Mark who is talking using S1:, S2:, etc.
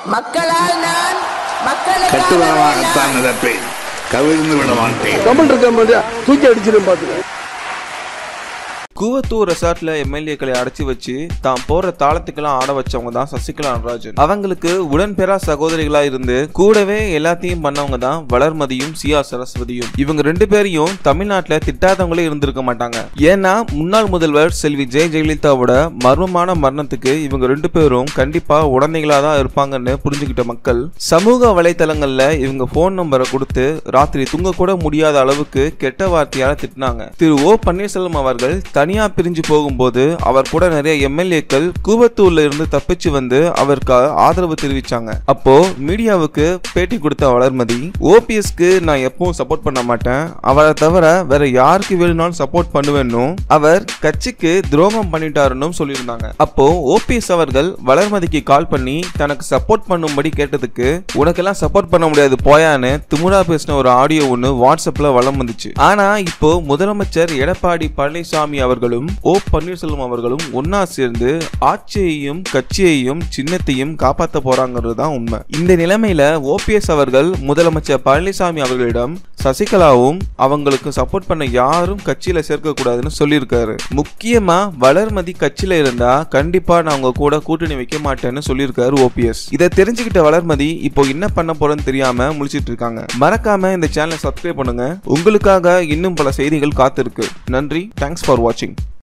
S1: மக்களால் நான் மக்களுக்காக
S2: கட்டுவனமாகத்தான் நடப்பேன் கவிழ்ந்து விட மாட்டேன்
S3: கமல் இருக்க மாதிரி தூக்கி அடிச்சிடும் பாத்துக்க
S4: கூவத்தூர் ரெசார்ட்ல எம்எல்ஏக்களை அடைச்சி வச்சு தான் போற தாளத்துக்கெல்லாம் ஆட வச்சவங்க தான் சசிகலா நடராஜன் அவங்களுக்கு உடன்பெறா சகோதரிகளா இருந்து கூடவே எல்லாத்தையும் பண்ணவங்க தான் வளர்மதியும் சியா சரஸ்வதியும் இவங்க ரெண்டு பேரையும் தமிழ்நாட்டுல திட்டாதவங்களே இருந்திருக்க மாட்டாங்க ஏன்னா முன்னாள் முதல்வர் செல்வி ஜெய ஜெயலலிதாவோட மர்மமான மரணத்துக்கு இவங்க ரெண்டு பேரும் கண்டிப்பா உடந்தைகளா தான் இருப்பாங்கன்னு புரிஞ்சுக்கிட்ட மக்கள் சமூக வலைத்தளங்கள்ல இவங்க போன் நம்பரை கொடுத்து ராத்திரி தூங்க கூட முடியாத அளவுக்கு கெட்ட வார்த்தையால திட்டினாங்க திரு ஓ பன்னீர்செல்வம் அவர்கள் தனியா பிரிஞ்சு போகும்போது அவர் கூட நிறைய எம்எல்ஏக்கள் கூவத்தூர்ல இருந்து தப்பிச்சு வந்து அவருக்கு ஆதரவு தெரிவிச்சாங்க அப்போ மீடியாவுக்கு பேட்டி கொடுத்த வளர்மதி ஓபிஎஸ்க்கு நான் எப்பவும் சப்போர்ட் பண்ண மாட்டேன் அவரை தவிர வேற யாருக்கு வேணும்னாலும் சப்போர்ட் பண்ணுவேன்னும் அவர் கட்சிக்கு துரோகம் பண்ணிட்டாருன்னு சொல்லியிருந்தாங்க அப்போ ஓபிஎஸ் அவர்கள் வளர்மதிக்கு கால் பண்ணி தனக்கு சப்போர்ட் பண்ணும்படி கேட்டதுக்கு உனக்கெல்லாம் சப்போர்ட் பண்ண முடியாது போயான்னு திமுறா பேசின ஒரு ஆடியோ ஒன்று வாட்ஸ்அப்ல வலம் வந்துச்சு ஆனா இப்போ முதலமைச்சர் எடப்பாடி பழனிசாமி அவர்களும் ஓ பன்னீர்செல்வம் அவர்களும் ஒன்னா சேர்ந்து ஆட்சியையும் கட்சியையும் சின்னத்தையும் காப்பாத்த போறாங்கிறது தான் உண்மை இந்த நிலைமையில ஓபிஎஸ் அவர்கள் முதலமைச்சர் பழனிசாமி அவர்களிடம் சசிகலாவும் அவங்களுக்கு சப்போர்ட் பண்ண யாரும் கட்சியில சேர்க்க கூடாதுன்னு சொல்லியிருக்காரு முக்கியமா வளர்மதி கட்சியில இருந்தா கண்டிப்பா நான் உங்க கூட கூட்டணி வைக்க மாட்டேன்னு சொல்லியிருக்காரு ஓபிஎஸ் இதை தெரிஞ்சுக்கிட்ட வளர்மதி இப்போ என்ன பண்ண போறேன்னு தெரியாம முழிச்சிட்டு இருக்காங்க மறக்காம இந்த சேனலை சப்ஸ்கிரைப் பண்ணுங்க உங்களுக்காக இன்னும் பல செய்திகள் காத்திருக்கு நன்றி தேங்க்ஸ் ஃபார் வாட்சிங்